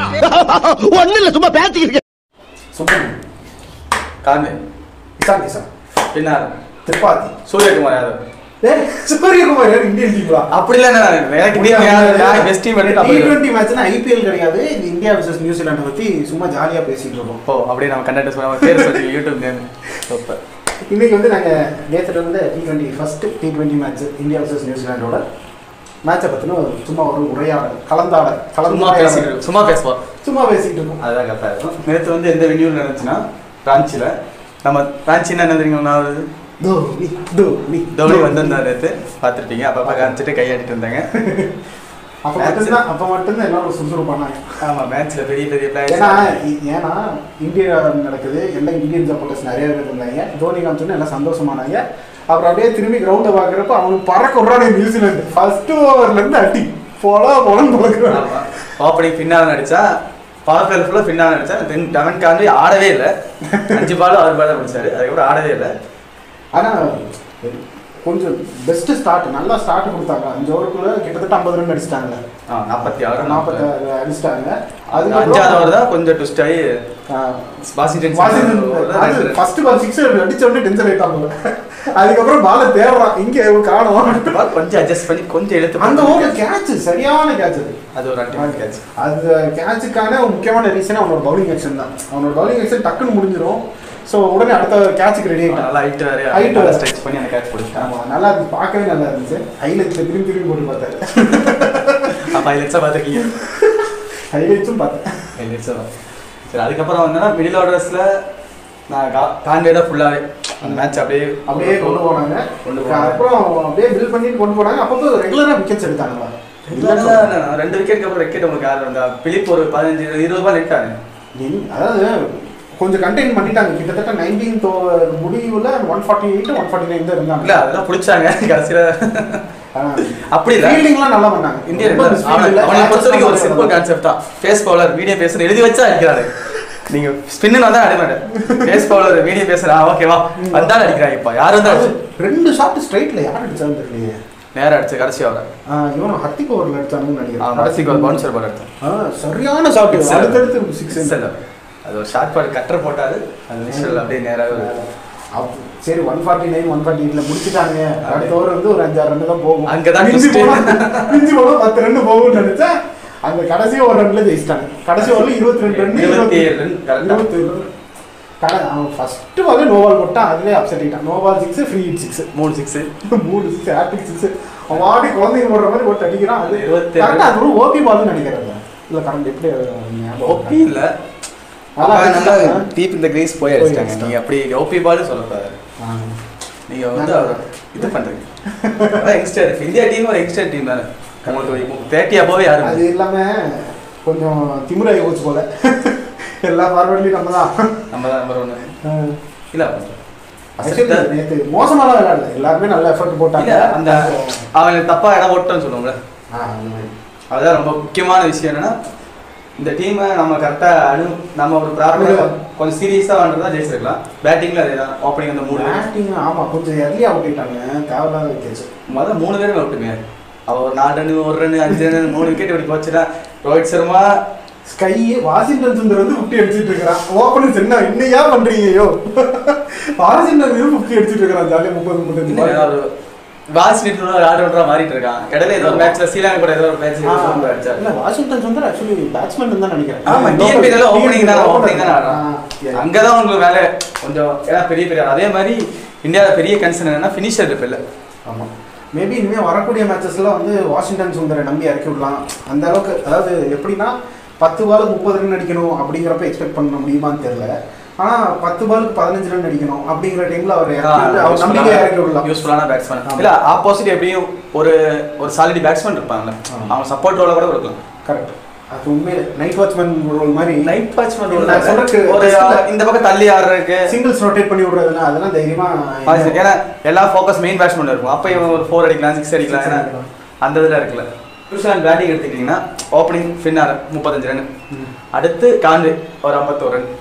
ஒண்ணு இல்ல சும்மா பேசிக்கிட்டு சுப்பிரமணியம் காந்தி இசான் கிசான் பின்னார் திரிபாதி சூரியகுமார் யாதவ் ஏய் சூரியகுமார் யார் இந்தியன் டீம்லா அப்படி இல்லை எனக்கு டீம் யார் பெஸ்ட் டீம் டி அப்படி டுவெண்ட்டி மேட்ச்னா ஐபிஎல் கிடையாது இது இந்தியா வர்சஸ் நியூசிலாந்து பத்தி சும்மா ஜாலியா பேசிட்டு இருக்கோம் ஓ அப்படியே நம்ம கண்டென்ட் சொல்ல பேர் சொல்லி யூடியூப் நேம் சூப்பர் இன்னைக்கு வந்து நாங்க நேற்று வந்து T twenty first T twenty match India versus நியூசிலாண்டோட மேட்சை பத்தின ஒரு சும்மா ஒரு உரையாடல் கலந்தாடல் சும்மா கலந்து பேசிட்டு சும்மா பேசுவோம் சும்மா பேசிட்டு இருக்கோம் அதுதான் கரெக்டாக இருக்கும் நேற்று வந்து எந்த வென்யூவில் நடந்துச்சுன்னா ராஞ்சியில் நம்ம ராஞ்சின்னா என்ன தெரியுங்களா தோனி தோனி தோனி வந்திருந்தார் நேற்று பார்த்துருப்பீங்க அப்பப்போ காமிச்சிட்டு கையாடிட்டு இருந்தாங்க அப்ப மட்டும்தான் அப்ப மட்டும்தான் எல்லாரும் சுறுசுறுப்பானாங்க ஆமாம் மேட்ச்சில் பெரிய பெரிய ஏன்னா பிளேயர்ஸ் இ- ஏன்னா இந்தியா நடக்குது எல்லாம் இந்தியன் சப்போர்ட்டர்ஸ் நிறைய பேர் இருந்தாங்க தோனி காமிச்சோன்னு எல்லாம் சந்தோஷமானாங்க அப்புறம் அப்படியே திரும்பி கிரவுண்டை பார்க்குறப்ப அவனுக்கு பறக்க விட்றானே நியூசிலாந்து ஃபர்ஸ்ட் ஓவர்ல இருந்து அடி போலா போலன்னு பழக்கிறான் ஓப்பனிங் பின்னால் நடிச்சா பவர் பிளேயர் ஃபுல்லாக பின்னால் நடிச்சா தென் டவன் காந்தி ஆடவே இல்லை அஞ்சு பால் ஆறு பால் பிடிச்சாரு அதுக்கப்புறம் ஆடவே இல்லை ஆனா கொஞ்சம் பெஸ்ட் ஸ்டார்ட் நல்லா ஸ்டார்ட் கொடுத்தாங்க அஞ்சு ஓவருக்குள்ள கிட்டத்தட்ட ஐம்பது ரன் அடிச்சிட்டாங்க ஆ நாற்பத்தி ஆறு நாற்பத்தி அடிச்சிட்டாங்க அது அதுக்கப்புறம் அஞ்சாவது ஓவர் தான் கொஞ்சம் ட்விஸ்ட் ஆகி ஆஹ், வாஷிங்டன் வாஷிங்டன் அது சுந்தர் ஃபர்ஸ்ட் பால் சிக்ஸ் அடிச்ச உடனே டென்ஷன் ஆயிட்டாங்க அதுக்கப்புறம் பால தேடுறான் இங்க காணும் ரெண்டு ball கொஞ்சம் அட்ஜஸ்ட் பண்ணி கொஞ்சம் எடுத்து அந்த ஓவர் கேட்ச் சரியான கேட்ச் அது அது ஒரு அல்டிமேட் கேட்ச் அது கேட்சுக்கான முக்கியமான ரீசன் அவனோட பவுலிங் ஆக்ஷன் தான் அவனோட பவுலிங் ஆக்ஷன் டக்குன்னு முடிஞ்சிடும் ஸோ உடனே அடுத்த கேட்சுக்கு ரெடி ஆகிட்டான் நல்லா ஹைட் வேற Height ஹைட் வேற. ஸ்ட்ரெச் பண்ணி அந்த கேட்ச் பிடிச்சான் ஆமா நல்லா இருந்துச்சு பார்க்கவே நல்லா இருந்துச்சு ஹைலைட்ஸ் திரும்பி திரும்பி போட்டு பார்த்தாரு அப்போ ஹைலைட்ஸாக பார்த்துருக்கீங்க ஹைலைட்ஸும் பார்த்தேன் ஹைலைட்ஸாக தான் சரி அதுக்கப்புறம் வந்தோன்னா மிடில் ஆர்டர்ஸில் நான் கா கான்வேடாக ஃபுல்லாகவே அந்த மேட்ச் அப்படியே அப்படியே கொண்டு போனாங்க கொண்டு போனாங்க அப்புறம் அப்படியே பில் பண்ணிட்டு கொண்டு போனாங்க அப்போ ரெகுலரா விக்கெட்ஸ் எடுத்தாங்களா இல்ல, இல்ல, இல்ல, இல்ல, ரெண்டு விக்கெட் அப்புறம் விக்கெட் உங்களுக்கு யார் வந்தா பிலிப் ஒரு பதினஞ்சு இருபது பால் லேட்டாரு நீ- அதாவது கொஞ்சம் கண்டெயின் பண்ணிட்டாங்க கிட்டத்தட்ட நைன்டீன் முடிவுல one forty eight one forty nine தான் இல்ல இருந்தாங்க அதெல்லாம் பிடிச்சாங்க கடைசியில அப்படி இல்ல ஃபீல்டிங்லாம் நல்லா பண்ணாங்க இந்தியன் ரொம்ப misfield இல்ல. அவனை பொறுத்த வரைக்கும் ஒரு catches சிம்பிள் நல்லா கான்செப்ட் தான் ஃபேஸ் பவுலர் வீடியோ பேசுற எழுதி வச்சா அடிக்கிறாரு நீங்க ஸ்பின்னு வந்தா அடிக்க மாட்டேன் ஃபேஸ் பவுலர் வீடியோ பேசுறா ஓகேவா வந்தாலும் அடிக்கிறாங்க இப்ப யார் வந்தா அது அடிச்சு ரெண்டு ஷாட் ஸ்ட்ரைட்ல யார் அடிச்சான்னு தெரியலையே நேரா அடிச்சு கடைசி அவரை ஆஹ் இவன் ஹர்திக் ஓவர்ல அடிச்சானுன்னு நினைக்கிறேன் கடைசிக்கு ஒரு பவுன்சர் பால் எடுத்தேன் ஆஹ் சரியான ஷாட் Six. அடுத்தடுத்து சிக்ஸ் Six இல்ல. அது ஒரு ஷார்ட் பால் கட்டர் போட்டாரு அது விஷயம் அப்படியே நேரா ஒரு சரி one forty nine one forty எயிட்ல முடிச்சுட்டாங்க அடுத்த ஓவர் வந்து ஒரு அஞ்சாறு ரன் தான் போகும் அங்கதான் மிஞ்சி twist. போனா மிஞ்சி போனா பத்து ரன் போகும்னு நினைச்சேன் அந்த கடைசி ஒரு ரன்ல ஜெயிச்சிட்டாங்க கடைசி ஓவர்ல இருபத்தி ரெண்டு ரன் இருபத்தி ஏழு run correct ஆ. இருபத்தி ஏழு run. கடை அவன் ஃபர்ஸ்ட் பாலே நோபால் போட்டான் அதுலயே அப்செட் ஆயிட்டான் no ball six free hit six மூணு சிக்ஸ் மூணு சிக்ஸ் ஹேட்ரிக் சிக்ஸ் அவன் ஆடி குழந்தைங்க போடுற மாதிரி போட்டு அடிக்கிறான் அது இருபத்தி கரெக்டா அது ஒரு ஓபி பால்னு நினைக்கிறேன் இல்ல கரண்ட் எப்படி ஞாபகம் ஓபி இல்ல நல்லா அப்ப நல்லா அடிச்சாங்க. டீப் இந்த கிரீஸ் போய் போய் அடிச்சிட்டாங்க அடிச்சிட்டாங்க. நீங்க அப்படி ஓபி பால் சொல்லக்கூடாது ஆ. நீங்க வந்து அவர் இது பண்றீங்க அதான் யங்ஸ்டர் இந்தியா டீம் ஒரு யங்ஸ்டர் டீம் தானே உங்களுக்கு தேர்ட்டி அபோவே அது யாரும் இல்லாம கொஞ்சம் திமிராகி போச்சு போல எல்லா ஃபார்வர்ட்லயும் நம்ம தான் நம்ம தான் நம்பர் ஒன்று இல்ல Actually, நேத்து மோசமாலாம் விளையாடல எல்லாருமே நல்ல எஃபர்ட் இல்ல போட்டாங்க அந்த அவன் தப்பா இடம் போட்டோம்னு சொல்லுவோம்ல ஆ, அந்த மாதிரி. அதுதான் ரொம்ப முக்கியமான விஷயம் என்னன்னா இந்த டீமை நம்ம கரெக்டா அணு நம்ம ஒரு ப்ராப்பராக கொஞ்சம் சீரியஸா விளாண்டுதான் ஜெயிச்சிருக்கலாம் பேட்டிங்ல அதே தான் ஓப்பனிங் அந்த மூணு பேர் Batting, ஆமா கொஞ்சம் early ஆ விட்டுட்டாங்க தேவையில்லாத விக்கெட்ஸ் முதல்ல மூணு பேரும் விட்டுங்க அவ ஒரு நாலு ரன் ஒரு ரன் அஞ்சு ரன் மூணு விக்கெட் இப்படி போச்சுன்னா ரோஹித் சர்மா ஸ்கை வாஷிங்டன் சுந்தர் வந்து ஃபிஃப்டி அடிச்சிட்டு இருக்கிறான் ஓப்பனிங் என்ன இன்னையா பண்றீங்க ஐயோ வாஷிங்டன் வந்து ஃபிஃப்டி அடிச்சிட்டு இருக்கிறான் ஜாலியா முப்பது முப்பத்தஞ்சு இன்னும் ball. ஒரு வாஸ் நிட்டு ஒரு ஆல்ரவுண்டரா மாறிட்டு இருக்கான் இடையில ஏதோ ஒரு மேட்ச்ல ஸ்ரீலங்கா கூட ஏதோ ஒரு மேட்ச் ஆ, அடிச்சாரு இல்ல வாஷிங்டன் சுந்தர் ஆக்சுவலி பேட்ஸ்மேன் தான் நினைக்கிறேன் ஆமா டிஎன்பி ஓப்பனிங் தானே ஓப்பனிங் தானே ஆ, ஆடுறான் yeah. அங்கதான் உங்களுக்கு வேலை கொஞ்சம் ஏன்னா பெரிய பெரிய அதே மாதிரி இந்தியாவில் பெரிய கன்சர்ன் என்னன்னா ஃபினிஷர் இருப்பு இல்லை ஆமா மேபி இனிமே வரக்கூடிய மேட்சஸ்ல வந்து வாஷிங்டன் சுந்தரை நம்பி இறக்கி விடலாம் அந்த அளவுக்கு அதாவது எப்படின்னா பத்து பாலுக்கு முப்பது ரன் அடிக்கணும் அப்படிங்கிறப்ப எக்ஸ்பெக்ட் பண்ண முடியுமான்னு தெரியல ஆனா பத்து பாலுக்கு பதினஞ்சு ரன் அடிக்கணும் அப்படிங்கிற டைம்ல அவர் இறக்கி விட்டு அவர் நம்பிக்கை இறக்கி விடலாம் யூஸ்ஃபுல்லான பேட்ஸ்மேன் ஆமா. இல்ல ஆப்போசிட் எப்படியும் ஒரு ஒரு சாலிடி பேட்ஸ்மேன் இருப்பாங்கல்ல ஆமா. அவங்க சப்போர்ட் ரோல கூட கொடுக்கலாம் கரெக்ட் அது உண்மையிலே நைட் வாட்ச்மேன் ரோல் மாதிரி நைட் பேட்ஸ்மேன் இல்ல, நான் சொல்றதுக்கு ஒரு best-ல- இந்த பக்கம் தள்ளி ஆடுறதுக்கு சிங்கிள்ஸ் ரொட்டேட் பண்ணி விடுறதுல அதெல்லாம் தைரியமா அது ஏன்னா எல்லா ஃபோக்கஸ் மெயின் பேட்ஸ்மேன் இருக்கும் அப்போ இவன் ஒரு ஃபோர் அடிக்கலாம் சிக்ஸ் அடிக்கலாம் ஏன்னா அந்த இதில் இருக்குல்ல நியூசிலாந்து பேட்டிங் எடுத்துக்கிட்டிங்கன்னா ஓப்பனிங் ஃபின்னார் முப்பத்தஞ்சு ரன் அடுத்து காண்டு ஒரு ஐம்பத்தோரு ரன்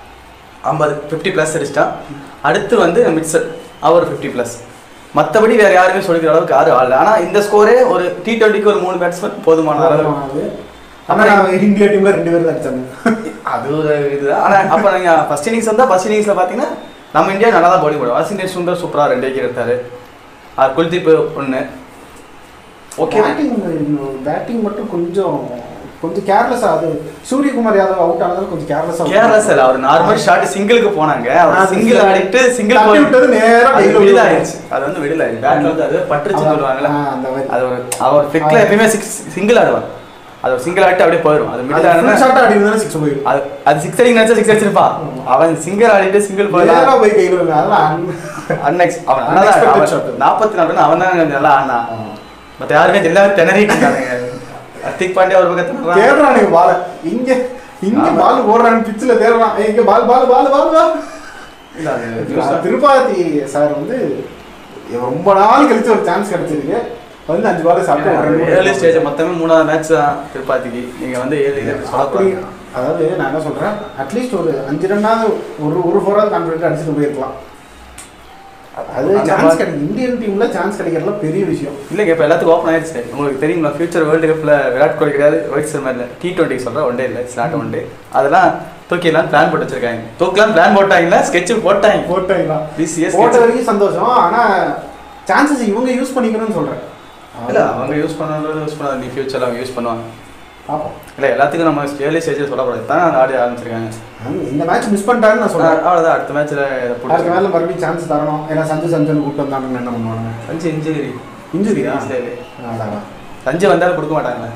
ஐம்பது ஃபிஃப்டி ப்ளஸ் அடிச்சிட்டான் அடுத்து வந்து மிட்சர் அவர் ஃபிஃப்டி ப்ளஸ் மற்றபடி வேற யாருமே சொல்லிக்கிற அளவுக்கு யாரும் ஆடல ஆனால் இந்த ஸ்கோரே ஒரு டி டுவெண்ட்டிக்கு ஒரு மூணு பேட்ஸ்மேன் போதுமான அளவு போதுமானது. ஆனால் இந்தியா டீம்ல ரெண்டு பேர் தான் அடிச்சாங்க அது ஒரு இதுதான் ஆனால் அப்போ நீங்கள் ஃபர்ஸ்ட் இன்னிங்ஸ் வந்தால் ஃபர்ஸ்ட் இன்னிங்ஸில் பார்த்தீங்கன்னா நம்ம இந்தியா நல்லா தான் பவுலிங் போடுவோம் வாஷிங்டன் சுந்தர் சூப்பராக ரெண்டு விக்கெட் எடுத்தாரு அது குல்தீப் ஒன்று ஓகே பேட்டிங் பேட்டிங் மட்டும் கொஞ்சம் கொஞ்சம் கேர்லெஸ்ஸாக அது சூரியகுமார் யாதவ் அவுட் ஆனதால கொஞ்சம் கேர்லெஸ்ஸாக கேரளா சார் அவர் நார்மல் ஷாட் சிங்கிளுக்கு போனாங்க அவர் அது சிங்கிள் சரி. ஆடிட்டு சிங்கிள் தட்டி போய் விட்டது நேரா அது கையில வெளியில விழுந்து. ஆயிடுச்சு அது வந்து வெளியில ஆயிடுச்சு பேட்ல வந்து அது பட்டுருச்சுன்னு சொல்லுவாங்கல்ல ஆ, அந்த மாதிரி. அது ஒரு அவர் ஃபிக்ல ஆ. எப்பயுமே சிக்ஸ் சிங்கிள் ஆடுவார் அது ஒரு சிங்கிள் ஆடிட்டு அப்படியே போயிடும் அது அது மிடில் full ஆடுனா shot ஆடி இருந்தாலும் six போயிடும். அது அது சிக்ஸ் அடிங்க நினைச்சா சிக்ஸ் அடிச்சிருப்பான் அவன் சிங்கிள் ஆடிட்டு சிங்கிள் நேரா போயிடலாம் போய் கையில விழுந்து. அதெல்லாம் un- அன்எக்ஸ் அவன் Unexpected shot. நாற்பத்தி நாலு ரன் அவன் தான் நல்லா ஆனா மற்ற யாருமே எல்லாரும் திணறிட்டு இருக்காங்க ஹர்திக் பாண்டியா ஒரு பக்கத்துல தேடுறானுங்க ball. இங்க இங்க ஆமா. ball போடுறான்னு pitch ல தேடுறான். ஏய், இங்க ball, ball, ball, ball, ball. இல்ல, அது திருப்பாதி சார் வந்து ரொம்ப நாள் கழிச்சு ஒரு சான்ஸ் கிடைச்சிருக்கு வந்து அஞ்சு பால் சாப்பிட்டு ஒரு run ஏழு ஸ்டேஜ் மொத்தமே மூணாவது மேட்ச் தான் திருப்பாத்திக்கு நீங்க வந்து ஏழு இது அப்படி சொல்லக்கூடாது அதாவது நான் என்ன சொல்றேன் அட்லீஸ்ட் ஒரு அஞ்சு ரன்னாவது ஒரு ஒரு ஃபோராவது கான்ஃபிடென்ட் அடிச்சுட்டு போயிருக்கலாம் அது அந்த சான்ஸ் மாதிரி- கிடைக்கும் இந்தியன் டீம்ல சான்ஸ் கிடைக்கிறதுலாம் பெரிய விஷயம் இல்லைங்க இப்போ எல்லாத்துக்கும் ஓப்பன் ஆயிடுச்சு உங்களுக்கு தெரியுங்களா ஃபியூச்சர் வேர்ல்டு கப்பில் விராட் கோலி கிடையாது ரோஹித் சர்மா இல்லை டி டுவெண்ட்டி சொல்கிறேன் ஒன் டே இல்லை இட்ஸ் நாட் ஒன் டே அதெல்லாம் தூக்கிடலாம் பிளான் போட்டு வச்சிருக்காங்க தூக்கலாம் பிளான் போட்டாங்களா ஸ்கெட்ச் போட்டாங்க போட்டாங்களா பிசிஎஸ் போட்ட வரைக்கும் சந்தோஷம் ஆனா சான்சஸ் இவங்க யூஸ் பண்ணிக்கணும்னு சொல்றேன் இல்லை அவங்க யூஸ் பண்ணாலும் யூஸ் பண்ணாது நீ ஃபியூச்சரில் அவங்க யூஸ் பண்ணுவாங்க பார்ப்போம் இல்லை எல்லாத்துக்கும் நம்ம ஏர்லி ஸ்டேஜில் சொல்லக்கூடாது தான் அந்த ஆடி ஆரம்பிச்சிருக்காங்க ஆனா, இந்த மேட்ச் மிஸ் பண்ணிட்டாருன்னு நான் சொல்றேன் அவ்வளோதான் அடுத்த மேட்ச்சில் அடுத்த மேல மறுபடியும் சான்ஸ் தரணும் ஏன்னா சஞ்சு சஞ்சன் கூப்பிட்டு வந்தாங்கன்னு என்ன பண்ணுவாங்க சஞ்சு இன்ஜுரி இன்ஜுரியா இன்ஜுரி சஞ்சு வந்தாலும் கொடுக்க மாட்டாங்க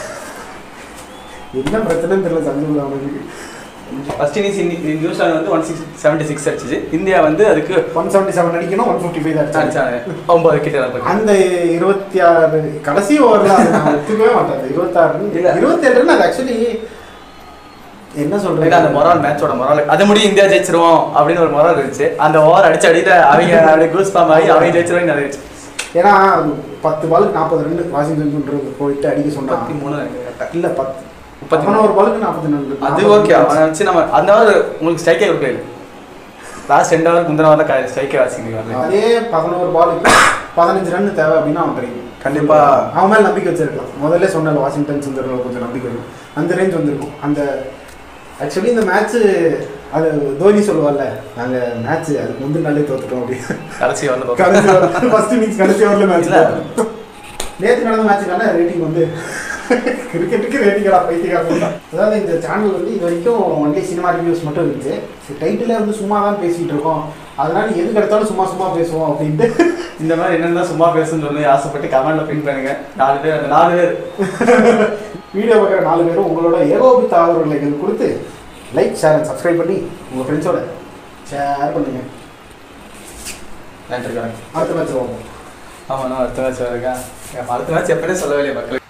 என்ன பிரச்சனைன்னு தெரியல சஞ்சு அவனுக்கு ஃபர்ஸ்ட் இன்னிங்ஸ் நியூசிலாந்து வந்து ஒன் சிக்ஸ் செவன்ட்டி சிக்ஸ் அடிச்சிச்சு இந்தியா வந்து அதுக்கு ஒன் செவன்டி செவன் அடிக்கணும் ஒன் ஃபிஃப்டி ஃபைவ் அடிச்சாங்க அடிச்சாங்க ஒன்பது விக்கெட் அந்த இருபத்தி ஆறு கடைசி ஓவர்ல அதை நான் ஒத்துக்கவே மாட்டேன் இருபத்தாறு இல்ல. இருபத்தி ஏழு அது ஆக்சுவலி என்ன இல்ல, சொல்றேன் அந்த மொரால் மேட்சோட மொரால் அது முடியும் இந்தியா ஜெயிச்சிருவோம் அப்படின்னு ஒரு மொரால் இருந்துச்சு அந்த ஓவர் அடிச்ச அடியில அவங்க அப்படியே கூஸ் பாம் ஆகி அவங்க ஜெயிச்சிருவாங்க நிறைய ஏன்னா பத்து பாலுக்கு நாற்பது ரெண்டு வாஷிங்டன் சுண்டருக்கு போயிட்டு அடிக்க முப்பத்தி சொன்னான் மூணு correct ஆ. இல்ல பத்து முப்பத்தி பதினோரு பாலுக்கு நாற்பத்தி ரெண்டு அது ஓகே அவனை வச்சு நம்ம அந்த ஓவர் உங்களுக்கு ஸ்ட்ரைக்கே கொடுக்கல லாஸ்ட் ரெண்டு ஓவர் முந்தின ஓவர் ஸ்ட்ரைக்கே வாசிங்க அதே பதினோரு பாலுக்கு பதினஞ்சு ரன் தேவை அப்படின்னா அவன் கிடைக்கும் கண்டிப்பா. அவன் மேல நம்பிக்கை வச்சிருக்கலாம் முதல்ல சொன்ன வாஷிங்டன் சுந்தர் கொஞ்சம் நம்பிக்கை இருக்கும் அந்த ரேஞ்ச் வந்திருக்கும் அந்த ஆக்சுவலி இந்த மேட்ச் அது தோனி சொல்லுவார்ல நாங்க மேட்ச் அதுக்கு முந்தின நாளே தோத்துட்டோம் அப்படின்னு கடைசி வந்து கடைசி ஃபர்ஸ்ட் இன்னிங்ஸ் கடைசி ஓவர்ல மேட்ச் இல்ல. நேத்து நடந்த மேட்சுக்கான ரேட்டிங் வந்து கிரிக்கெட்டுக்கு ரேட்டிங்கா பைத்தியக்காரங்க அதாவது இந்த சேனல் வந்து இது வரைக்கும் ஒன்லி சினிமா ரிவ்யூஸ் மட்டும் இருந்துச்சு டைட்டிலே வந்து சும்மா தான் பேசிட்டு இருக்கோம் அதனால எது கிடைச்சாலும் சும்மா சும்மா பேசுவோம் அப்படின்ட்டு இந்த மாதிரி என்னென்ன சும்மா பேசுன்னு சொல்லி ஆசைப்பட்டு கமெண்ட்ல பின் பண்ணுங்க நாலு பேர் அந்த நாலு பேர் வீடியோ பார்க்குற நாலு பேரும் உங்களோட ஏகோபித்த ஆதரவுகளை எங்களுக்கு கொடுத்து லைக் ஷேர் அண்ட் சப்ஸ்கிரைப் பண்ணி உங்கள் ஃப்ரெண்ட்ஸோட ஷேர் பண்ணுங்க நன்றி வணக்கம் அடுத்த மேட்ச் போவோம் ஆமா நான் அடுத்த மேட்ச் இருக்கேன் அடுத்த மேட்ச் எப்படியே சொல்லவே இல்லை மக்களுக்கு